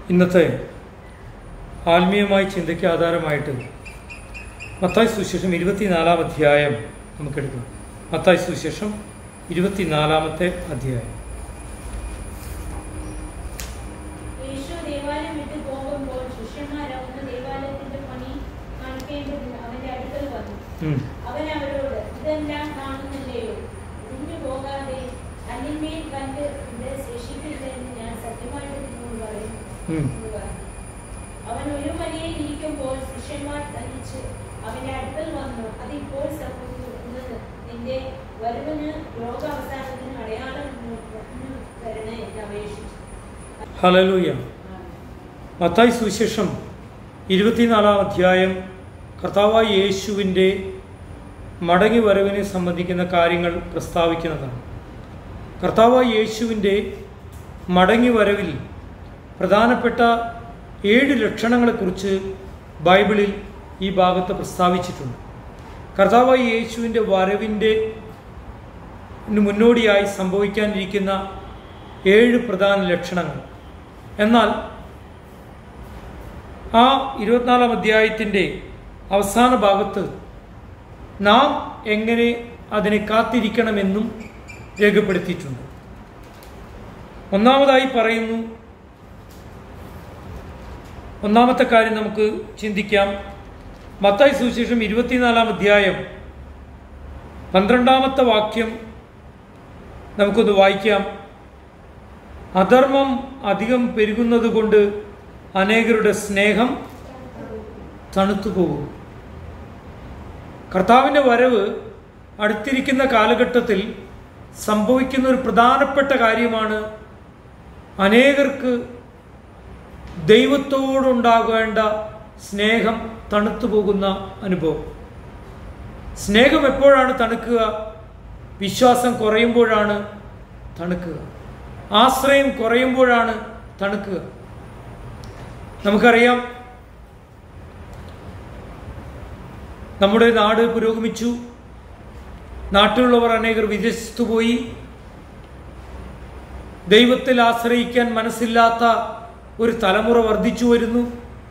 ഇന്നത്തെ ആത്മീയമായ ചിന്തയ്ക്ക് ആധാരമായിട്ട് മത്തായി സുവിശേഷം ഇരുപത്തിനാലാം അധ്യായം നമുക്കെടുക്കാം മത്തായി സുവിശേഷം ഇരുപത്തിനാലാമത്തെ അധ്യായം യേശു ദേവാലയം വിട്ട് പോകുമ്പോൾ ശിഷ്യന്മാർ അവന് ദേവാലയത്തിന്റെ പണി കാണിക്കേണ്ടതിന് അവന്റെ അടുക്കൽ വന്നു ഉം. അവൻ അവരോട് ഇതെല്ലാം കാണുന്നില്ലയോ ഒഴിഞ്ഞു പോകാതെ അന്യന്മേൽ കണ്ട് ഇത് ശേഷിപ്പില്ലെന്ന് ഞാൻ സത്യമായിട്ട് നിന്നോട് പറയും ഉം. എന്ന് പറഞ്ഞു. അവൻ ഒരു മലയിൽ ഇരിക്കുമ്പോൾ ശിഷ്യന്മാർ തനിച്ച് അവന്റെ അടുക്കൽ വന്നു അതിപ്പോൾ സംഭവിച്ചു എന്നത് നിന്റെ വരവിന് ലോകാവസാനത്തിന് അടയാളം എന്ന് തരണേ എന്ന് അപേക്ഷിച്ചു ഹലലൂയ മത്തായി സുവിശേഷം ഇരുപത്തിനാലാം അധ്യായം കർത്താവായ യേശുവിൻ്റെ മടങ്ങി വരവിനെ സംബന്ധിക്കുന്ന കാര്യങ്ങൾ പ്രസ്താവിക്കുന്നതാണ് കർത്താവായ യേശുവിൻ്റെ മടങ്ങി വരവിൽ പ്രധാനപ്പെട്ട ഏഴ് ലക്ഷണങ്ങളെക്കുറിച്ച് ബൈബിളിൽ ഈ ഭാഗത്ത് പ്രസ്താവിച്ചിട്ടുണ്ട് കർത്താവായ യേശുവിൻ്റെ വരവിൻ്റെ മുന്നോടിയായി സംഭവിക്കാനിരിക്കുന്ന ഏഴ് പ്രധാന ലക്ഷണങ്ങൾ എന്നാൽ ആ ഇരുപത്തിനാലാം അധ്യായത്തിൻ്റെ അവസാന ഭാഗത്ത് നാം എങ്ങനെ അതിനെ കാത്തിരിക്കണമെന്നും രേഖപ്പെടുത്തിയിട്ടുണ്ട് ഒന്നാമതായി പറയുന്നു ഒന്നാമത്തെ കാര്യം നമുക്ക് ചിന്തിക്കാം മത്തായി സുവിശേഷം ഇരുപത്തിനാലാം അധ്യായം പന്ത്രണ്ടാമത്തെ വാക്യം നമുക്കൊന്ന് വായിക്കാം അധർമ്മം അധികം പെരുകുന്നത് കൊണ്ട് അനേകരുടെ സ്നേഹം തണുത്തു പോകും കർത്താവിൻ്റെ വരവ് അടുത്തിരിക്കുന്ന കാലഘട്ടത്തിൽ സംഭവിക്കുന്ന ഒരു പ്രധാനപ്പെട്ട കാര്യമാണ് അനേകർക്ക് ദൈവത്തോടുണ്ടാകേണ്ട സ്നേഹം തണുത്തു പോകുന്ന അനുഭവം സ്നേഹം എപ്പോഴാണ് തണുക്കുക വിശ്വാസം കുറയുമ്പോഴാണ് തണുക്കുക ആശ്രയം കുറയുമ്പോഴാണ് തണുക്കുക നമുക്കറിയാം നമ്മുടെ നാട് പുരോഗമിച്ചു നാട്ടിലുള്ളവർ അനേകർ വിദേശത്തു പോയി ദൈവത്തിൽ ആശ്രയിക്കാൻ മനസ്സില്ലാത്ത ഒരു തലമുറ വർദ്ധിച്ചു വരുന്നു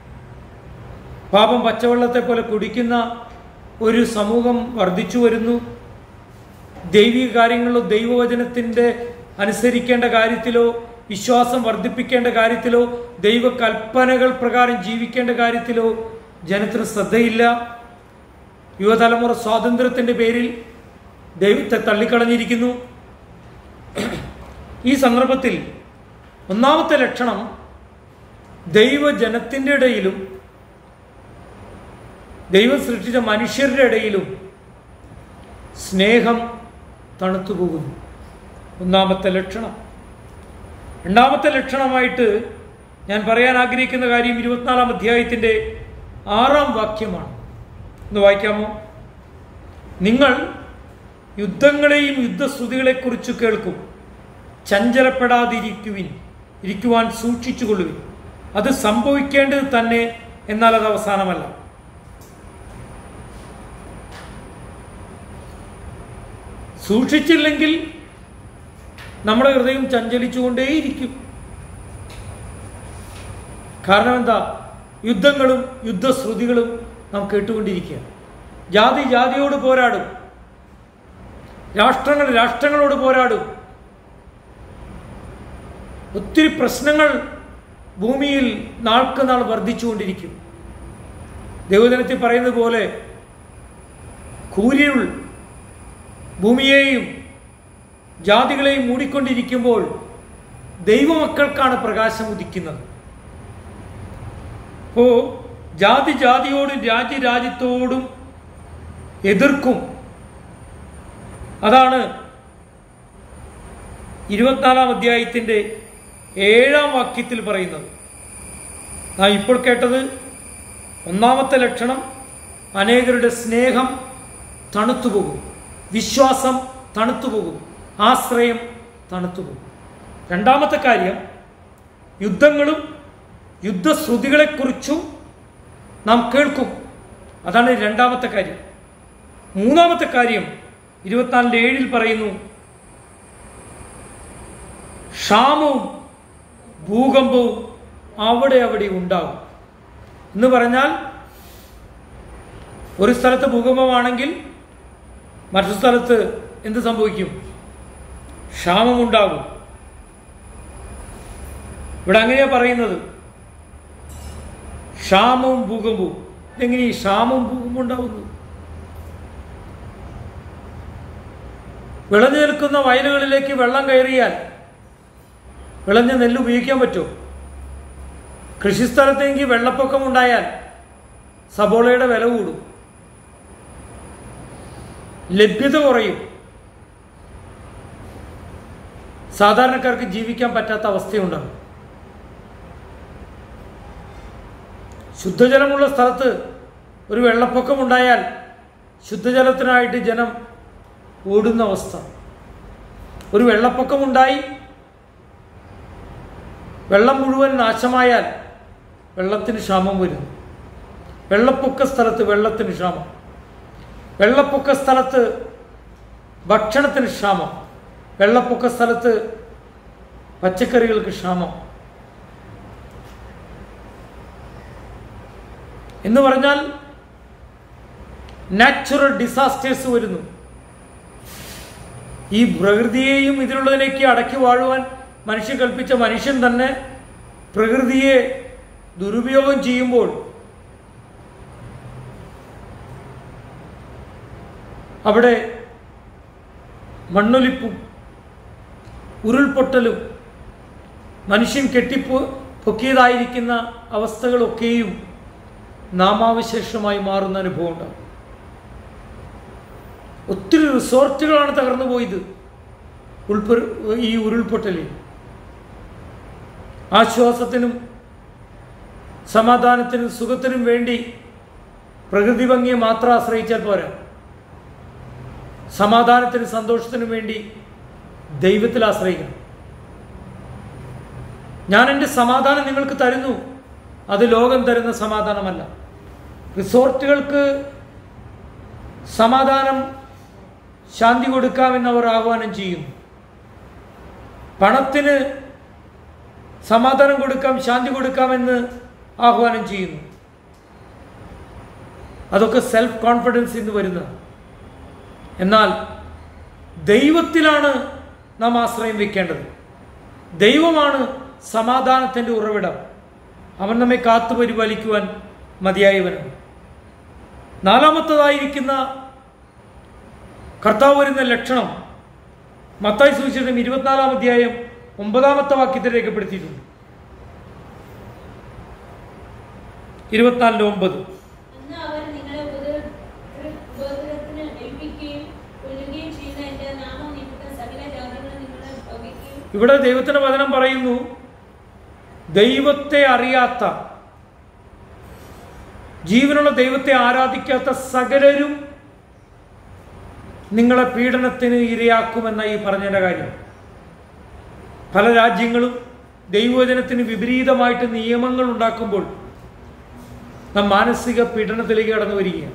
പാപം പച്ചവെള്ളത്തെ പോലെ കുടിക്കുന്ന ഒരു സമൂഹം വർദ്ധിച്ചു വരുന്നു ദൈവിക കാര്യങ്ങളിലോ ദൈവവചനത്തിൻ്റെ അനുസരിക്കേണ്ട കാര്യത്തിലോ വിശ്വാസം വർദ്ധിപ്പിക്കേണ്ട കാര്യത്തിലോ ദൈവകൽപ്പനകൾ പ്രകാരം ജീവിക്കേണ്ട കാര്യത്തിലോ ജനത്തിന് ശ്രദ്ധയില്ല യുവതലമുറ സ്വാതന്ത്ര്യത്തിൻ്റെ പേരിൽ ദൈവത്തെ തള്ളിക്കളഞ്ഞിരിക്കുന്നു ഈ സന്ദർഭത്തിൽ ഒന്നാമത്തെ ലക്ഷണം ദൈവജനത്തിൻ്റെ ഇടയിലും ദൈവം സൃഷ്ടിച്ച മനുഷ്യരുടെ ഇടയിലും സ്നേഹം തണുത്തു പോകുന്നു ഒന്നാമത്തെ ലക്ഷണം രണ്ടാമത്തെ ലക്ഷണമായിട്ട് ഞാൻ പറയാൻ ആഗ്രഹിക്കുന്ന കാര്യം ഇരുപത്തിനാലാം അധ്യായത്തിൻ്റെ ആറാം വാക്യമാണ് ഒന്ന് വായിക്കാമോ നിങ്ങൾ യുദ്ധങ്ങളെയും യുദ്ധശ്രുതികളെക്കുറിച്ച് കേൾക്കും ചഞ്ചലപ്പെടാതിരിക്കുവിൻ ഇരിക്കുവാൻ സൂക്ഷിച്ചുകൊള്ളുവിൻ അത് സംഭവിക്കേണ്ടത് തന്നെ എന്നാൽ അത് അവസാനമല്ല സൂക്ഷിച്ചില്ലെങ്കിൽ നമ്മുടെ ഹൃദയം ചഞ്ചലിച്ചുകൊണ്ടേയിരിക്കും കാരണം എന്താ യുദ്ധങ്ങളും യുദ്ധശ്രുതികളും നാം കേട്ടുകൊണ്ടിരിക്കുക ജാതി ജാതിയോട് പോരാടും രാഷ്ട്രങ്ങൾ രാഷ്ട്രങ്ങളോട് പോരാടും ഒത്തിരി പ്രശ്നങ്ങൾ ഭൂമിയിൽ നാൾക്ക് നാൾ വർദ്ധിച്ചുകൊണ്ടിരിക്കും ദൈവജനത്തിൽ പറയുന്നത് പോലെ കൂരിരുൾ ഭൂമിയെയും ജാതികളെയും മൂടിക്കൊണ്ടിരിക്കുമ്പോൾ ദൈവമക്കൾക്കാണ് പ്രകാശം ഉദിക്കുന്നത് അപ്പോ ജാതി ജാതിയോടും രാജ്യ രാജ്യത്തോടും എതിർക്കും അതാണ് ഇരുപത്തിനാലാം അധ്യായത്തിൻ്റെ ഏഴാം വാക്യത്തിൽ പറയുന്നത് നാം ഇപ്പോൾ കേട്ടത് ഒന്നാമത്തെ ലക്ഷണം അനേകരുടെ സ്നേഹം തണുത്തുപോകും വിശ്വാസം തണുത്തുപോകും ആശ്രയം തണുത്തുപോകും രണ്ടാമത്തെ കാര്യം യുദ്ധങ്ങളും യുദ്ധശ്രുതികളെക്കുറിച്ചും നാം കേൾക്കും അതാണ് രണ്ടാമത്തെ കാര്യം മൂന്നാമത്തെ കാര്യം ഇരുപത്തിനാലിൻ്റെ ഏഴിൽ പറയുന്നു ക്ഷാമവും ഭൂകമ്പവും അവിടെ അവിടെ ഉണ്ടാകും എന്ന് പറഞ്ഞാൽ ഒരു സ്ഥലത്ത് ഭൂകമ്പമാണെങ്കിൽ മറ്റു സ്ഥലത്ത് എന്ത് സംഭവിക്കും ക്ഷാമമുണ്ടാകും ഇവിടെ അങ്ങനെയാ പറയുന്നത് ക്ഷാമവും ഭൂകമ്പവും എങ്ങനെ ഈ ക്ഷാമവും ഭൂകമ്പവും ഉണ്ടാകുന്നു വിളഞ്ഞു നിൽക്കുന്ന വയലുകളിലേക്ക് വെള്ളം കയറിയാൽ വിളഞ്ഞ നെല്ല് ഉപയോഗിക്കാൻ പറ്റുമോ കൃഷിസ്ഥലത്തെങ്കിൽ വെള്ളപ്പൊക്കം ഉണ്ടായാൽ സബോളയുടെ വില കൂടും ലഭ്യത കുറയും സാധാരണക്കാർക്ക് ജീവിക്കാൻ പറ്റാത്ത അവസ്ഥയുണ്ടാകും ശുദ്ധജലമുള്ള സ്ഥലത്ത് ഒരു വെള്ളപ്പൊക്കം ഉണ്ടായാൽ ശുദ്ധജലത്തിനായിട്ട് ജനം ഓടുന്ന അവസ്ഥ ഒരു വെള്ളപ്പൊക്കമുണ്ടായി വെള്ളം മുഴുവൻ നാശമായാൽ വെള്ളത്തിന് ക്ഷാമം വരുന്നു വെള്ളപ്പൊക്ക സ്ഥലത്ത് വെള്ളത്തിന് ക്ഷാമം വെള്ളപ്പൊക്ക സ്ഥലത്ത് ഭക്ഷണത്തിന് ക്ഷാമം വെള്ളപ്പൊക്ക സ്ഥലത്ത് പച്ചക്കറികൾക്ക് ക്ഷാമം എന്ന് പറഞ്ഞാൽ നാച്ചുറൽ ഡിസാസ്റ്റേഴ്സ് വരുന്നു ഈ പ്രകൃതിയെയും ഇതിലുള്ളതിലേക്ക് അടക്കി വാഴുവാൻ മനുഷ്യൻ കൽപ്പിച്ച മനുഷ്യൻ തന്നെ പ്രകൃതിയെ ദുരുപയോഗം ചെയ്യുമ്പോൾ അവിടെ മണ്ണൊലിപ്പും ഉരുൾപൊട്ടലും മനുഷ്യൻ കെട്ടിപ്പോ പൊക്കിയതായിരിക്കുന്ന അവസ്ഥകളൊക്കെയും നാമാവശേഷമായി മാറുന്ന അനുഭവം ഉണ്ടാകും ഒത്തിരി റിസോർട്ടുകളാണ് തകർന്നു പോയത് ഉൾപ്പെ ഈ ഉരുൾപൊട്ടലിൽ ആശ്വാസത്തിനും സമാധാനത്തിനും സുഖത്തിനും വേണ്ടി പ്രകൃതി ഭംഗിയെ മാത്രം ആശ്രയിച്ചാൽ പോരാ സമാധാനത്തിനും സന്തോഷത്തിനും വേണ്ടി ദൈവത്തിൽ ആശ്രയിക്കണം ഞാൻ എൻ്റെ സമാധാനം നിങ്ങൾക്ക് തരുന്നു അത് ലോകം തരുന്ന സമാധാനമല്ല റിസോർട്ടുകൾക്ക് സമാധാനം ശാന്തി കൊടുക്കാമെന്ന് അവർ ആഹ്വാനം ചെയ്യുന്നു പണത്തിന് സമാധാനം കൊടുക്കാം ശാന്തി കൊടുക്കാമെന്ന് ആഹ്വാനം ചെയ്യുന്നു അതൊക്കെ സെൽഫ് കോൺഫിഡൻസ് ഇന്ന് വരുന്നത് എന്നാൽ ദൈവത്തിലാണ് നാം ആശ്രയം വെക്കേണ്ടത് ദൈവമാണ് സമാധാനത്തിൻ്റെ ഉറവിടം അവൻ നമ്മെ കാത്തു പരിപാലിക്കുവാൻ മതിയായവനാണ് നാലാമത്തതായിരിക്കുന്ന കർത്താവ് വരുന്ന ലക്ഷണം മത്തായി സുവിശേഷം ഇരുപത്തിനാലാം അധ്യായം ഒമ്പതാമത്തെ വാക്യത്തിൽ രേഖപ്പെടുത്തിയിട്ടുണ്ട് ഇരുപത്തിനാലിന്റെ ഒമ്പത് അന്ന് അവർ നിങ്ങളെ ഉപദ്ര- ഉപദ്രവത്തിന് ഏൽപ്പിക്കുകയും കൊല്ലുകയും ചെയ്യുന്ന എന്റെ നാമം നിമിത്തം സകല ജാതികളും നിങ്ങളെ പകയ്ക്കുകയും ഇവിടെ ദൈവത്തിന്റെ വചനം പറയുന്നു ദൈവത്തെ അറിയാത്ത ജീവനുള്ള ദൈവത്തെ ആരാധിക്കാത്ത സകലരും നിങ്ങളെ പീഡനത്തിന് ഇരയാക്കുമെന്ന ഈ പറഞ്ഞതിൻ്റെ കാര്യം പല രാജ്യങ്ങളും ദൈവവചനത്തിന് വിപരീതമായിട്ട് നിയമങ്ങൾ ഉണ്ടാക്കുമ്പോൾ നാം മാനസിക പീഡനത്തിലേക്ക് കടന്നു വരികയാണ്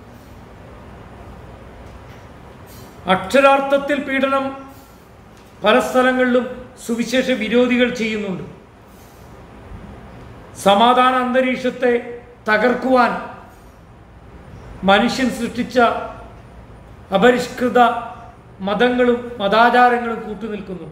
അക്ഷരാർത്ഥത്തിൽ പീഡനം പല സ്ഥലങ്ങളിലും സുവിശേഷ വിരോധികൾ ചെയ്യുന്നുണ്ട് സമാധാന അന്തരീക്ഷത്തെ തകർക്കുവാൻ മനുഷ്യൻ സൃഷ്ടിച്ച അപരിഷ്കൃത മതങ്ങളും മതാചാരങ്ങളും കൂട്ടുനിൽക്കുന്നുണ്ട്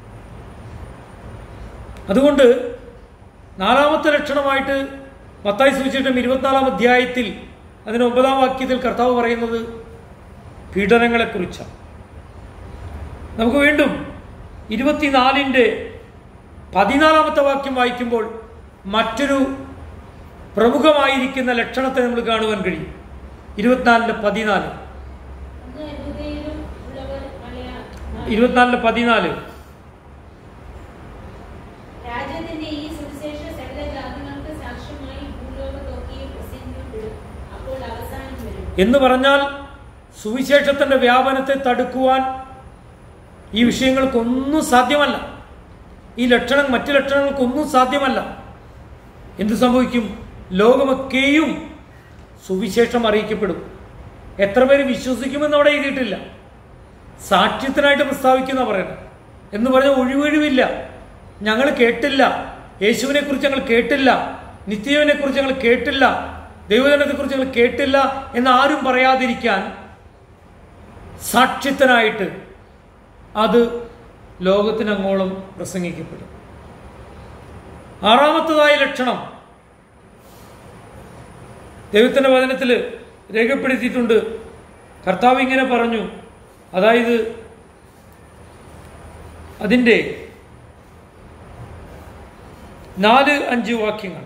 അതുകൊണ്ട് നാലാമത്തെ ലക്ഷണമായിട്ട് മത്തായി സുവിശേഷം ഇരുപത്തിനാലാം അധ്യായത്തിൽ അതിന് ഒമ്പതാം വാക്യത്തിൽ കർത്താവ് പറയുന്നത് പീഡനങ്ങളെക്കുറിച്ചാണ് നമുക്ക് വീണ്ടും ഇരുപത്തിനാലിൻ്റെ പതിനാലാമത്തെ വാക്യം വായിക്കുമ്പോൾ മറ്റൊരു പ്രമുഖമായിരിക്കുന്ന ലക്ഷണത്തെ നമ്മൾ കാണുവാൻ കഴിയും ഇരുപത്തിനാലിൻ്റെ പതിനാല് അന്ന് യഹൂദയിലും ഉള്ളവർ മലയാ ഇരുപത്തിനാലിൻ്റെ പതിനാല് രാജ്യത്തിന്റെ ഈ സുവിശേഷ സകല ജാതികൾക്ക് സാക്ഷ്യമായി ഭൂലോകത്തൊക്കെയും പ്രസിദ്ധപ്പെടും അപ്പോൾ അവസാനം വരും എന്ന് പറഞ്ഞാൽ സുവിശേഷത്തിൻ്റെ വ്യാപനത്തെ തടുക്കുവാൻ ഈ വിഷയങ്ങൾക്കൊന്നും സാധ്യമല്ല ഈ ലക്ഷണം മറ്റു ലക്ഷണങ്ങൾക്കൊന്നും സാധ്യമല്ല എന്ത് സംഭവിക്കും ലോകമൊക്കെയും സുവിശേഷം അറിയിക്കപ്പെടും എത്ര പേര് വിശ്വസിക്കുമെന്ന് അവിടെ എഴുതിയിട്ടില്ല സാക്ഷ്യത്തിനായിട്ട് പ്രസ്താവിക്കുന്ന പറയണം എന്ന് പറഞ്ഞ ഒഴിവൊഴിവില്ല ഞങ്ങൾ കേട്ടില്ല യേശുവിനെ കുറിച്ച് ഞങ്ങൾ കേട്ടില്ല നിത്യവിനെ കുറിച്ച് ഞങ്ങൾ കേട്ടില്ല ദൈവജനത്തെ കുറിച്ച് ഞങ്ങൾ കേട്ടില്ല എന്ന് ആരും പറയാതിരിക്കാൻ സാക്ഷ്യത്തിനായിട്ട് അത് ലോകത്തിനങ്ങോളം പ്രസംഗിക്കപ്പെടും ആറാമത്തതായ ലക്ഷണം ദൈവത്തിൻ്റെ വചനത്തിൽ രേഖപ്പെടുത്തിയിട്ടുണ്ട് കർത്താവ് ഇങ്ങനെ പറഞ്ഞു അതായത് അതിൻ്റെ നാല് അഞ്ച് വാക്യങ്ങൾ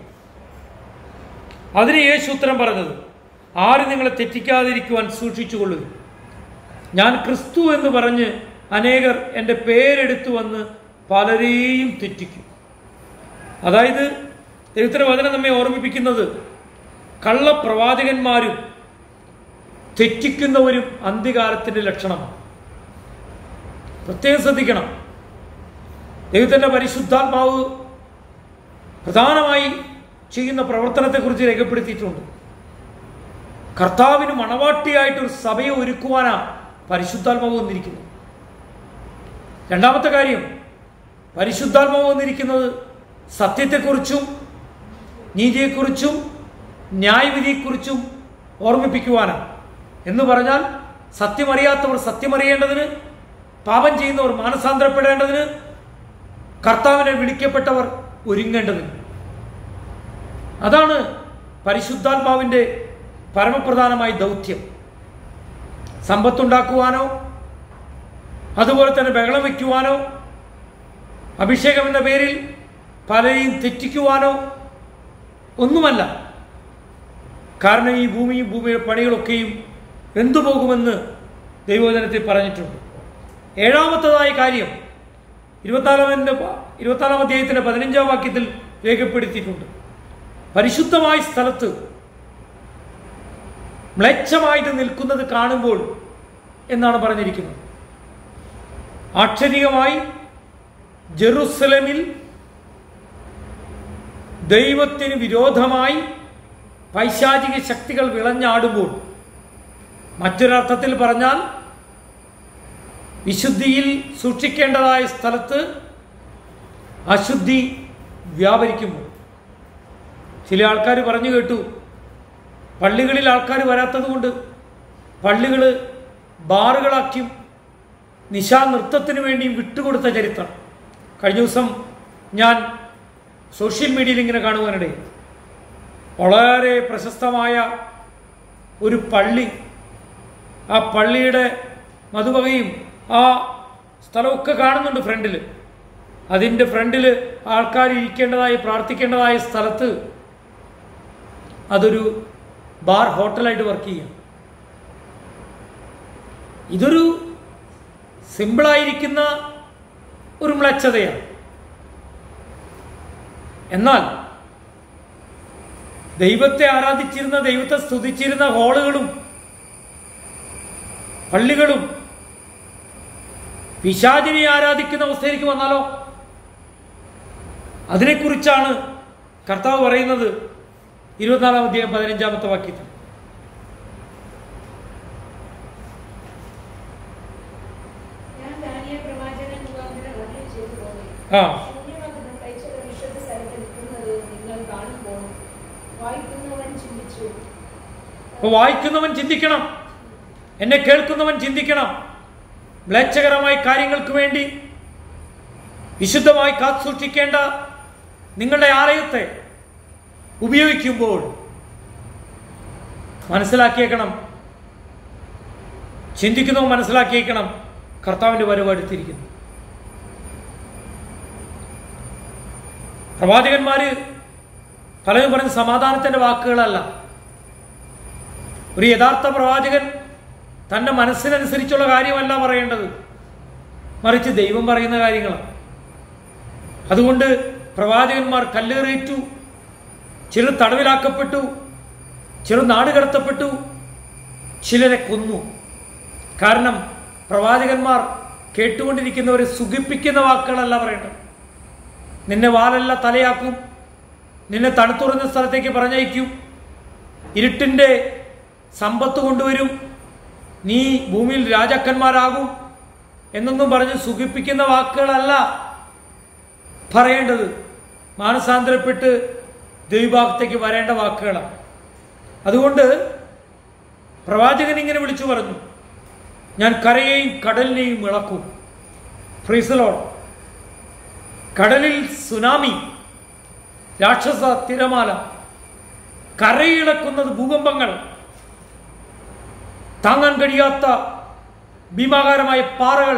അതിന് യേശു ഉത്തരം പറഞ്ഞത് ആരും നിങ്ങളെ തെറ്റിക്കാതിരിക്കുവാൻ സൂക്ഷിച്ചുകൊള്ളുക ഞാൻ ക്രിസ്തു എന്ന് പറഞ്ഞ് അനേകർ എൻ്റെ പേരെടുത്തു വന്ന് പലരെയും തെറ്റിക്കും അതായത് ദൈവത്തിൻ്റെ വചനം നമ്മെ ഓർമ്മിപ്പിക്കുന്നത് കള്ളപ്രവാചകന്മാരും തെറ്റിക്കുന്നവരും അന്ത്യകാലത്തിൻ്റെ ലക്ഷണമാണ് പ്രത്യേകം ശ്രദ്ധിക്കണം ദൈവത്തിൻ്റെ പരിശുദ്ധാത്മാവ് പ്രധാനമായി ചെയ്യുന്ന പ്രവർത്തനത്തെക്കുറിച്ച് രേഖപ്പെടുത്തിയിട്ടുണ്ട് കർത്താവിന് മണവാട്ടിയായിട്ട് ഒരു സഭയെ ഒരുക്കുവാനാണ് പരിശുദ്ധാത്മാവ് വന്നിരിക്കുന്നത് രണ്ടാമത്തെ കാര്യം പരിശുദ്ധാത്മാവ് വന്നിരിക്കുന്നത് സത്യത്തെക്കുറിച്ചും നീതിയെക്കുറിച്ചും ന്യായവിധിയെക്കുറിച്ചും ഓർമ്മിപ്പിക്കുവാനാണ് എന്ന് പറഞ്ഞാൽ സത്യമറിയാത്തവർ സത്യമറിയേണ്ടതിന് പാപം ചെയ്യുന്നവർ മാനസാന്തരപ്പെടേണ്ടതിന് കർത്താവിനെ വിളിക്കപ്പെട്ടവർ ഒരുങ്ങേണ്ടതിന് അതാണ് പരിശുദ്ധാത്മാവിൻ്റെ പരമപ്രധാനമായ ദൗത്യം സമ്പത്തുണ്ടാക്കുവാനോ അതുപോലെ തന്നെ ബഹളം വയ്ക്കുവാനോ അഭിഷേകം എന്ന പേരിൽ പലരെയും തെറ്റിക്കുവാനോ ഒന്നുമല്ല കാരണം ഈ ഭൂമിയും ഭൂമിയുടെ പണികളൊക്കെയും എന്തുപോകുമെന്ന് ദൈവവചനത്തിൽ പറഞ്ഞിട്ടുണ്ട് ഏഴാമത്തതായ കാര്യം ഇരുപത്തിനാലാമൻ്റെ ഇരുപത്തിനാലാം അധ്യായത്തിൻ്റെ പതിനഞ്ചാം വാക്യത്തിൽ രേഖപ്പെടുത്തിയിട്ടുണ്ട് പരിശുദ്ധമായ സ്ഥലത്ത് മ്ലേച്ഛമായിട്ട് നിൽക്കുന്നത് കാണുമ്പോൾ എന്നാണ് പറഞ്ഞിരിക്കുന്നത് ആക്ഷരികമായി ജെറുസലമിൽ ദൈവത്തിന് വിരോധമായി പൈശാചിക ശക്തികൾ വിളഞ്ഞാടുമ്പോൾ മറ്റൊരർത്ഥത്തിൽ പറഞ്ഞാൽ വിശുദ്ധിയിൽ സൂക്ഷിക്കേണ്ടതായ സ്ഥലത്ത് അശുദ്ധി വ്യാപരിക്കുമ്പോൾ ചില ആൾക്കാർ പറഞ്ഞു കേട്ടു പള്ളികളിൽ ആൾക്കാർ വരാത്തത് കൊണ്ട് പള്ളികൾ ബാറുകളാക്കിയും നിശാ നൃത്തത്തിന് വേണ്ടിയും വിട്ടുകൊടുത്ത ചരിത്രം കഴിഞ്ഞ ദിവസം ഞാൻ സോഷ്യൽ മീഡിയയിൽ ഇങ്ങനെ കാണുവാനിടയിൽ വളരെ പ്രശസ്തമായ ഒരു പള്ളി ആ പള്ളിയുടെ മധുവകയും ആ സ്ഥലമൊക്കെ കാണുന്നുണ്ട് ഫ്രണ്ടിൽ അതിൻ്റെ ഫ്രണ്ടിൽ ആൾക്കാർ ഇരിക്കേണ്ടതായി പ്രാർത്ഥിക്കേണ്ടതായ സ്ഥലത്ത് അതൊരു ബാർ ഹോട്ടലായിട്ട് വർക്ക് ചെയ്യാം ഇതൊരു സിമ്പിളായിരിക്കുന്ന ഒരു മ്ലച്ഛതയാണ് എന്നാൽ ദൈവത്തെ ആരാധിച്ചിരുന്ന ദൈവത്തെ സ്തുതിച്ചിരുന്ന ഹോളുകളും പള്ളികളും പിശാചിനെ ആരാധിക്കുന്ന അവസ്ഥയിലേക്ക് വന്നാലോ അതിനെക്കുറിച്ചാണ് കർത്താവ് പറയുന്നത് ഇരുപത്തിനാലാം അധ്യായം പതിനഞ്ചാമത്തെ വാക്യത്തിൽ ഞാൻ ദാനിയേൽ പ്രവാചകൻ മുഖാന്തരം അരുളി ചെയ്തതുപോലെ ആ ശൂന്യമാകുന്ന കഴിച്ചത് വിശുദ്ധ സ്ഥലത്ത് നിൽക്കുന്നത് നിങ്ങൾ കാണുമ്പോൾ വായിക്കുന്നവൻ ചിന്തിച്ചു അപ്പൊ വായിക്കുന്നവൻ ചിന്തിക്കണം എന്നെ കേൾക്കുന്നവൻ ചിന്തിക്കണം മ്ലേച്ഛകരമായ കാര്യങ്ങൾക്ക് വേണ്ടി വിശുദ്ധമായി കാത്തുസൂക്ഷിക്കേണ്ട നിങ്ങളുടെ ആലയത്തെ ഉപയോഗിക്കുമ്പോൾ മനസ്സിലാക്കിയേക്കണം ചിന്തിക്കുന്നവൻ മനസ്സിലാക്കിയേക്കണം കർത്താവിൻ്റെ വരവ് അടുത്തിരിക്കുന്നു പ്രവാചകന്മാര് പലരും പറഞ്ഞ സമാധാനത്തിന്റെ വാക്കുകളല്ല ഒരു യഥാർത്ഥ പ്രവാചകൻ തൻ്റെ മനസ്സിനനുസരിച്ചുള്ള കാര്യമല്ല പറയേണ്ടത് മറിച്ച് ദൈവം പറയുന്ന കാര്യങ്ങളാണ് അതുകൊണ്ട് പ്രവാചകന്മാർ കല്ലേറേറ്റു ചിലർ തടവിലാക്കപ്പെട്ടു ചിലർ നാടുകടത്തപ്പെട്ടു ചിലരെ കൊന്നു കാരണം പ്രവാചകന്മാർ കേട്ടുകൊണ്ടിരിക്കുന്നവരെ സുഖിപ്പിക്കുന്ന വാക്കുകളല്ല പറയേണ്ടത് നിന്നെ വാലല്ല തലയാക്കും നിന്നെ തണുത്തുറഞ്ഞ സ്ഥലത്തേക്ക് പറഞ്ഞയക്കും ഇരുട്ടിൻ്റെ സമ്പത്ത് കൊണ്ടുവരും നീ ഭൂമിയിൽ രാജാക്കന്മാരാകും എന്നൊന്നും പറഞ്ഞ് സുഖിപ്പിക്കുന്ന വാക്കുകളല്ല പറയേണ്ടത് മാനസാന്തരപ്പെട്ട് ദൈവഭാഗത്തേക്ക് വരേണ്ട വാക്കുകളാണ് അതുകൊണ്ട് പ്രവാചകൻ ഇങ്ങനെ വിളിച്ചു പറഞ്ഞു ഞാൻ കരയെയും കടലിനെയും ഇളക്കും ഫ്രീസലോൺ കടലിൽ സുനാമി രാക്ഷസ തിരമാല കരയിളക്കുന്നത് ഭൂകമ്പങ്ങൾ താങ്ങാൻ കഴിയാത്ത ഭീമാകാരമായ പാറകൾ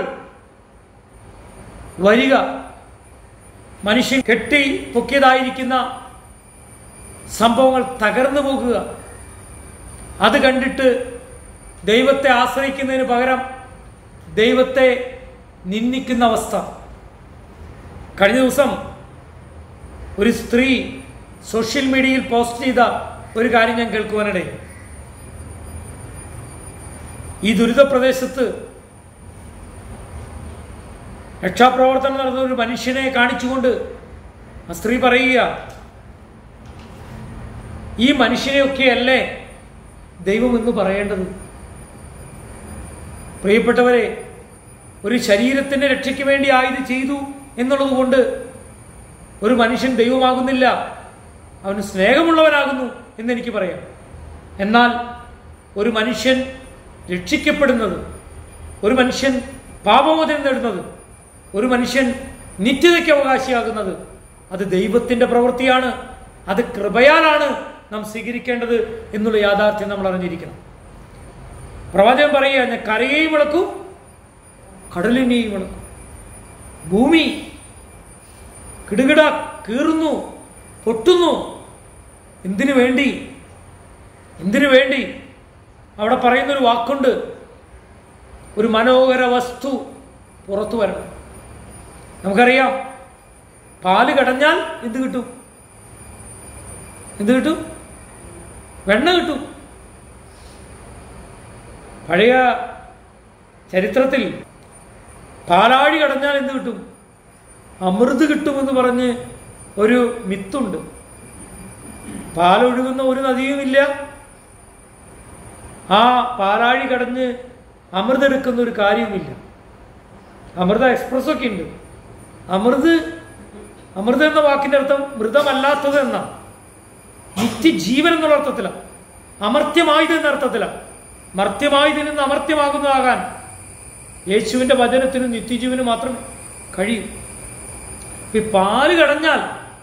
വരിക മനുഷ്യൻ കെട്ടി പൊക്കിയതായിരിക്കുന്ന സംഭവങ്ങൾ തകർന്നു പോകുക അത് കണ്ടിട്ട് ദൈവത്തെ ആശ്രയിക്കുന്നതിന് പകരം ദൈവത്തെ നിന്ദിക്കുന്ന അവസ്ഥ കഴിഞ്ഞ ദിവസം ഒരു സ്ത്രീ സോഷ്യൽ മീഡിയയിൽ പോസ്റ്റ് ചെയ്ത ഒരു കാര്യം ഞാൻ കേൾക്കുവാനിടയിൽ ഈ ദുരിത പ്രദേശത്ത് രക്ഷാപ്രവർത്തനം നടന്ന ഒരു മനുഷ്യനെ കാണിച്ചുകൊണ്ട് ആ സ്ത്രീ പറയുക ഈ മനുഷ്യനെയൊക്കെയല്ലേ ദൈവം എന്ന് പറയേണ്ടത് പ്രിയപ്പെട്ടവരെ ഒരു ശരീരത്തിന്റെ രക്ഷയ്ക്ക് വേണ്ടി ആയത് ചെയ്തു എന്നുള്ളത് കൊണ്ട് ഒരു മനുഷ്യൻ ദൈവമാകുന്നില്ല അവന് സ്നേഹമുള്ളവനാകുന്നു എന്നെനിക്ക് പറയാം എന്നാൽ ഒരു മനുഷ്യൻ രക്ഷിക്കപ്പെടുന്നത് ഒരു മനുഷ്യൻ പാപമോചനം നേടുന്നത് ഒരു മനുഷ്യൻ നിത്യതയ്ക്ക് അവകാശിയാകുന്നത് അത് ദൈവത്തിൻ്റെ പ്രവൃത്തിയാണ് അത് കൃപയാലാണ് നാം സ്വീകരിക്കേണ്ടത് എന്നുള്ള യാഥാർത്ഥ്യം നമ്മൾ അറിഞ്ഞിരിക്കണം പ്രവാചകൻ പറയുക ഞാൻ കരയെയും വിളക്കും കടലിനെയും വിളക്കും ഭൂമി കിടുകിട കീറുന്നു പൊട്ടുന്നു എന്തിനു വേണ്ടി എന്തിനു വേണ്ടി അവിടെ പറയുന്നൊരു വാക്കുണ്ട് ഒരു മനോഹര വസ്തു പുറത്തു വരണം നമുക്കറിയാം പാല് കടഞ്ഞാൽ എന്ത് കിട്ടും എന്ത് കിട്ടും വെണ്ണ കിട്ടും പഴയ ചരിത്രത്തിൽ പാലാഴി കടഞ്ഞാൽ എന്ത് കിട്ടും അമൃത് കിട്ടുമെന്ന് പറഞ്ഞ് ഒരു മിത്തുണ്ട് പാലൊഴുകുന്ന ഒരു നദിയുമില്ല ആ പാലാഴി കടഞ്ഞ് അമൃതെടുക്കുന്ന ഒരു കാര്യവുമില്ല അമൃത എക്സ്പ്രസ് ഒക്കെ ഉണ്ട് അമൃത് അമൃത് എന്ന വാക്കിന്റെ അർത്ഥം മൃതമല്ലാത്തത് എന്നാണ് നിത്യജീവൻ എന്നുള്ള അർത്ഥത്തിലാണ് അമർത്യമായത് എന്ന അർത്ഥത്തിലാണ് മർത്യമായതിൽ നിന്ന് അമർത്യമാകുന്നതാകാൻ യേശുവിന്റെ വചനത്തിന് നിത്യജീവന് മാത്രം കഴിയും ഈ പാല് കടഞ്ഞാൽ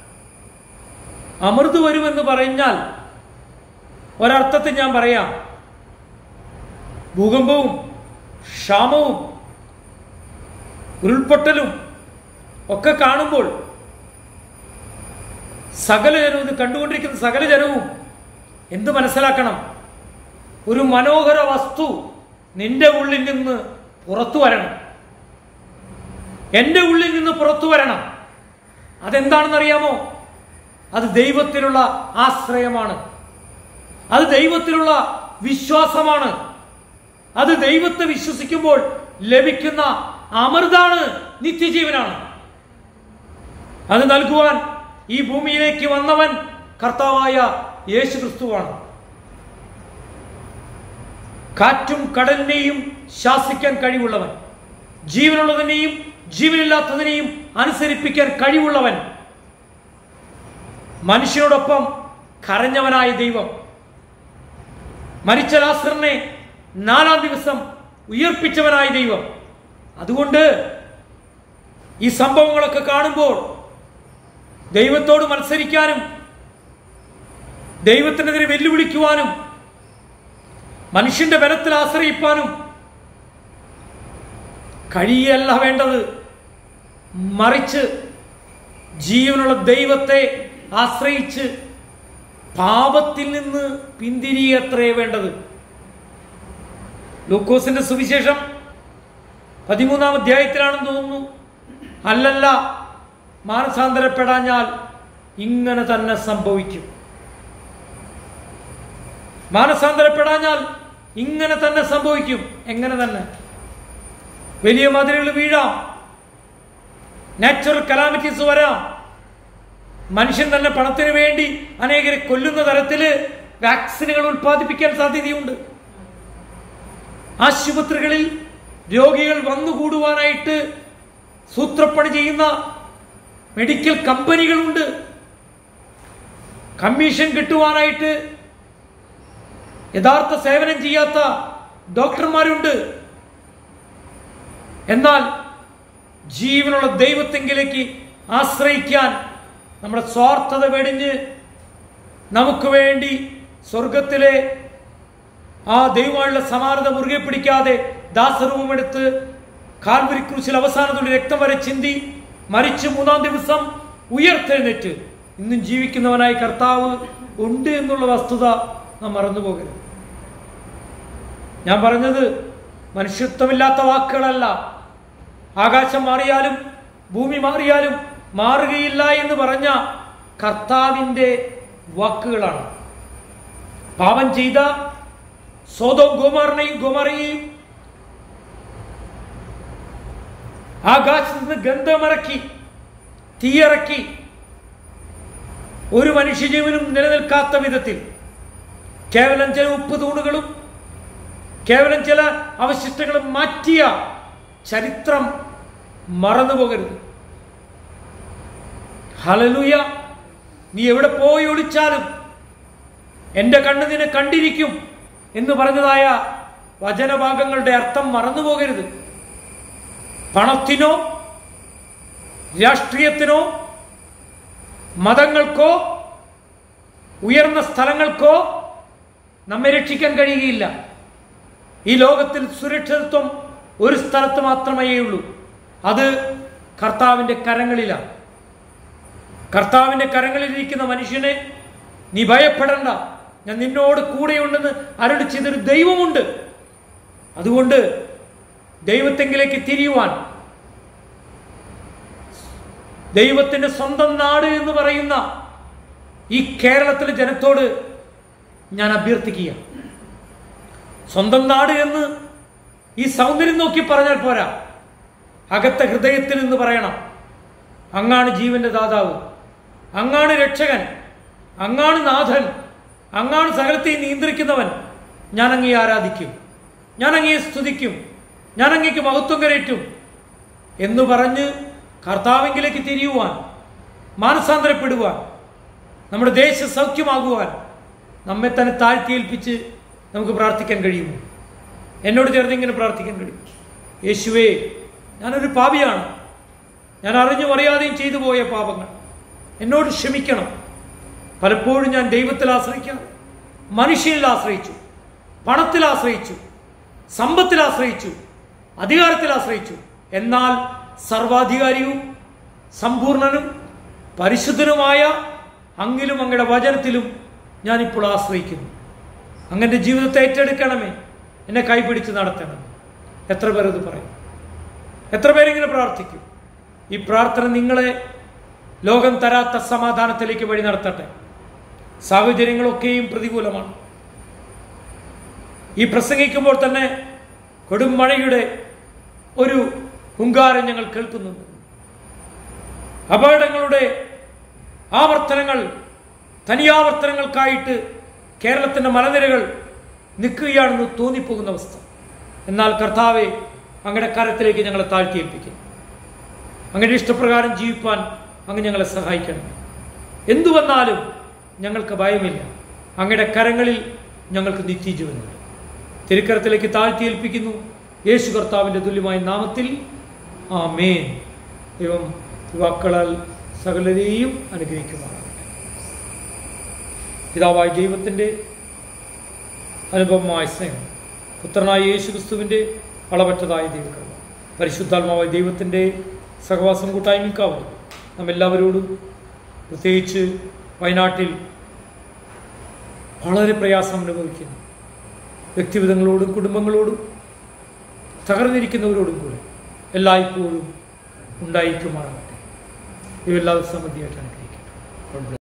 അമൃത് വരുമെന്ന് പറഞ്ഞാൽ ഒരർത്ഥത്തിൽ ഞാൻ പറയാം ഭൂകമ്പവും ക്ഷാമവും ഉരുൾപൊട്ടലും ഒക്കെ കാണുമ്പോൾ സകല ജനവും ഇത് കണ്ടുകൊണ്ടിരിക്കുന്ന സകല ജനവും എന്ത് മനസ്സിലാക്കണം ഒരു മനോഹര വസ്തു നിന്റെ ഉള്ളിൽ നിന്ന് പുറത്തു വരണം എൻ്റെ ഉള്ളിൽ നിന്ന് പുറത്തു വരണം അതെന്താണെന്നറിയാമോ അത് ദൈവത്തിലുള്ള ആശ്രയമാണ് അത് ദൈവത്തിലുള്ള വിശ്വാസമാണ് അത് ദൈവത്തെ വിശ്വസിക്കുമ്പോൾ ലഭിക്കുന്ന അമൃതാണ് നിത്യജീവനാണ് അത് നൽകുവാൻ ഈ ഭൂമിയിലേക്ക് വന്നവൻ കർത്താവായ യേശു ക്രിസ്തുവാണ് കാറ്റും കടലിനെയും ശാസിക്കാൻ കഴിവുള്ളവൻ ജീവനുള്ളതിനെയും ജീവനില്ലാത്തതിനെയും അനുസരിപ്പിക്കാൻ കഴിവുള്ളവൻ മനുഷ്യനോടൊപ്പം കരഞ്ഞവനായ ദൈവം മരിച്ച ലാസറിനെ നാലാം ദിവസം ഉയർപ്പിച്ചവനായ ദൈവം അതുകൊണ്ട് ഈ സംഭവങ്ങളൊക്കെ കാണുമ്പോൾ ദൈവത്തോട് മത്സരിക്കാനും ദൈവത്തിനെതിരെ വെല്ലുവിളിക്കുവാനും മനുഷ്യന്റെ ബലത്തിൽ ആശ്രയിപ്പാനും കഴിയല്ല വേണ്ടത് മറിച്ച് ജീവനുള്ള ദൈവത്തെ ആശ്രയിച്ച് പാപത്തിൽ നിന്ന് പിന്തിരിയത്രേ വേണ്ടത് ലൂക്കോസിന്റെ സുവിശേഷം പതിമൂന്നാം അധ്യായത്തിലാണെന്ന് തോന്നുന്നു അല്ലല്ല മാനസാന്തരപ്പെടാഞ്ഞാൽ ഇങ്ങനെ തന്നെ സംഭവിക്കും മാനസാന്തരപ്പെടാഞ്ഞാൽ ഇങ്ങനെ തന്നെ സംഭവിക്കും എങ്ങനെ തന്നെ വലിയ മതിലുകൾ വീഴാം നാച്ചുറൽ കലാമിറ്റീസ് വരാം മനുഷ്യൻ തന്നെ പണത്തിന് വേണ്ടി അനേകരെ കൊല്ലുന്ന തരത്തില് വാക്സിനുകൾ ഉൽപ്പാദിപ്പിക്കാൻ സാധ്യതയുണ്ട് ആശുപത്രികളിൽ രോഗികൾ വന്നുകൂടുവാനായിട്ട് സൂത്രപ്പണി ചെയ്യുന്ന മെഡിക്കൽ കമ്പനികളുണ്ട് കമ്മീഷൻ കിട്ടുവാനായിട്ട് യഥാർത്ഥ സേവനം ചെയ്യാത്ത ഡോക്ടർമാരുണ്ട് എന്നാൽ ജീവനുള്ള ദൈവത്തെങ്കിലേക്ക് ആശ്രയിക്കാൻ നമ്മുടെ സ്വാർത്ഥത വെടിഞ്ഞ് നമുക്ക് വേണ്ടി സ്വർഗത്തിലെ ആ ദൈവമായുള്ള സമാനത മുറുകെ പിടിക്കാതെ ദാസരൂപമെടുത്ത് കാൽവരി ക്രൂശിൽ അവസാനത്തുള്ള രക്തം വരെ ചിന്തി മരിച്ച് മൂന്നാം ദിവസം ഉയർത്തെഴുന്നേറ്റ് ഇന്നും ജീവിക്കുന്നവനായി കർത്താവ് ഉണ്ട് എന്നുള്ള വസ്തുത നാം മറന്നു പോകരുത് ഞാൻ പറഞ്ഞത് മനുഷ്യത്വമില്ലാത്ത വാക്കുകളല്ല ആകാശം മാറിയാലും ഭൂമി മാറിയാലും മാറുകയില്ല എന്ന് പറഞ്ഞ കർത്താവിൻ്റെ വാക്കുകളാണ് പാപം ചെയ്ത സോതോ ഗോമാറിനെയും ഗോമറയെയും ആകാശത്ത് നിന്ന് ഗന്ധമിറക്കി തീയിറക്കി ഒരു മനുഷ്യജീവനും നിലനിൽക്കാത്ത വിധത്തിൽ കേവലം ചില ഉപ്പ് തൂണുകളും കേവലം ചില അവശിഷ്ടങ്ങളും മാറ്റിയ ചരിത്രം മറന്നു പോകരുത് ഹലലുയ നീ എവിടെ പോയി ഒളിച്ചാലും എൻ്റെ കണ്ണ് നിന്നെ കണ്ടിരിക്കും എന്ന് പറഞ്ഞതായ വചനഭാഗങ്ങളുടെ അർത്ഥം മറന്നു പോകരുത് പണത്തിനോ രാഷ്ട്രീയത്തിനോ മതങ്ങൾക്കോ ഉയർന്ന സ്ഥലങ്ങൾക്കോ നമ്മെ രക്ഷിക്കാൻ കഴിയുകയില്ല ഈ ലോകത്തിൽ സുരക്ഷിതത്വം ഒരു സ്ഥലത്ത് മാത്രമേ ഉള്ളൂ അത് കർത്താവിൻ്റെ കരങ്ങളിലാണ് കർത്താവിൻ്റെ കരങ്ങളിലിരിക്കുന്ന മനുഷ്യനെ നീ ഭയപ്പെടണ്ട ഞാൻ നിന്നോട് കൂടെയുണ്ടെന്ന് അരട് ചെയ്തൊരു ദൈവമുണ്ട് അതുകൊണ്ട് ദൈവത്തെങ്കിലേക്ക് തിരിയുവാൻ ദൈവത്തിന്റെ സ്വന്തം നാട് എന്ന് പറയുന്ന ഈ കേരളത്തിലെ ജനത്തോട് ഞാൻ അഭ്യർത്ഥിക്കുക സ്വന്തം നാട് എന്ന് ഈ സൗന്ദര്യം നോക്കി പറഞ്ഞാൽ പോരാ അകത്തെ ഹൃദയത്തിൽ നിന്ന് പറയണം അങ്ങാണ് ജീവന്റെ ദാതാവ് അങ്ങാണ് രക്ഷകൻ അങ്ങാണ് നാഥൻ അങ്ങാണ് സകലത്തെ നിയന്ത്രിക്കുന്നവൻ ഞാൻ അങ്ങേ ആരാധിക്കും ഞാൻ അങ്ങയെ സ്തുതിക്കും ഞാൻ അങ്ങേക്ക് മഹത്വം കരയറ്റും എന്ന് പറഞ്ഞ് കർത്താവെങ്കിലേക്ക് തിരിയുവാൻ മാനസാന്തരപ്പെടുവാൻ നമ്മുടെ ദേശ സൗഖ്യമാകുവാൻ നമ്മെ തന്നെ താഴ്ത്തിയേൽപ്പിച്ച് നമുക്ക് പ്രാർത്ഥിക്കാൻ കഴിയുമോ എന്നോട് ചേർന്ന് ഇങ്ങനെ പ്രാർത്ഥിക്കാൻ കഴിയും യേശുവേ ഞാനൊരു പാപിയാണ് ഞാൻ അറിഞ്ഞും അറിയാതെയും ചെയ്തു പോയ പാപങ്ങൾ എന്നോട് ക്ഷമിക്കണം പലപ്പോഴും ഞാൻ ദൈവത്തിൽ ആശ്രയിക്കാം മനുഷ്യനിൽ ആശ്രയിച്ചു പണത്തിൽ ആശ്രയിച്ചു സമ്പത്തിൽ ആശ്രയിച്ചു അധികാരത്തിൽ ആശ്രയിച്ചു എന്നാൽ സർവാധികാരിയും സമ്പൂർണനും പരിശുദ്ധനുമായ അങ്ങിലും അങ്ങയുടെ വചനത്തിലും ഞാനിപ്പോൾ ആശ്രയിക്കുന്നു അങ്ങൻ്റെ ജീവിതത്തെ ഏറ്റെടുക്കണമേ എന്നെ കൈപിടിച്ച് നടത്തണം എത്ര പേർ ഇത് പറയും എത്ര പേരിങ്ങനെ പ്രാർത്ഥിക്കും ഈ പ്രാർത്ഥന നിങ്ങളെ ലോകം തരാത്ത സമാധാനത്തിലേക്ക് വഴി നടത്തട്ടെ സാഹചര്യങ്ങളൊക്കെയും പ്രതികൂലമാണ് ഈ പ്രസംഗിക്കുമ്പോൾ തന്നെ കൊടും മഴയുടെ ഒരു ഹുങ്കാരം ഞങ്ങൾ കേൾക്കുന്നുണ്ട് അപകടങ്ങളുടെ ആവർത്തനങ്ങൾ തനിയാവർത്തനങ്ങൾക്കായിട്ട് കേരളത്തിൻ്റെ മലനിരകൾ നിൽക്കുകയാണെന്ന് തോന്നിപ്പോകുന്ന അവസ്ഥ എന്നാൽ കർത്താവെ അങ്ങയുടെ കരത്തിലേക്ക് ഞങ്ങളെ താഴ്ത്തിയേൽപ്പിക്കുന്നു അങ്ങയുടെ ഇഷ്ടപ്രകാരം ജീവിപ്പാൻ അങ്ങ് ഞങ്ങളെ സഹായിക്കണം എന്തു വന്നാലും ഞങ്ങൾക്ക് ഭയമില്ല അങ്ങയുടെ കരങ്ങളിൽ ഞങ്ങൾക്ക് നിത്യജീവനുണ്ട് തിരുക്കരത്തിലേക്ക് താഴ്ത്തിയേൽപ്പിക്കുന്നു യേശു കർത്താവിൻ്റെ തുല്യമായ നാമത്തിൽ ആ മേൻ ദൈവം യുവാക്കളാൽ സകലരെയും അനുഗ്രഹിക്കുമാറാകട്ടെ പിതാവായ ദൈവത്തിൻ്റെ അനുഭവമായ സ്നേഹം പുത്രനായ യേശു ക്രിസ്തുവിൻ്റെ അളവറ്റതായ ദൈവകൃപ പരിശുദ്ധാത്മാവായ ദൈവത്തിൻ്റെ സഹവാസം കൂട്ടായ്മക്കാവും നമ്മെല്ലാവരോടും പ്രത്യേകിച്ച് വയനാട്ടിൽ വളരെ പ്രയാസം അനുഭവിക്കുന്നു വ്യക്തിവിധങ്ങളോടും കുടുംബങ്ങളോടും തകർന്നിരിക്കുന്നവരോടും കൂടെ എല്ലായ്പ്പോഴും ഉണ്ടായിരിക്കുമാറാകട്ടെ ഇവയെല്ലാവരും സമൃദ്ധിയായിട്ട് അനുഗ്രഹിക്കട്ടെ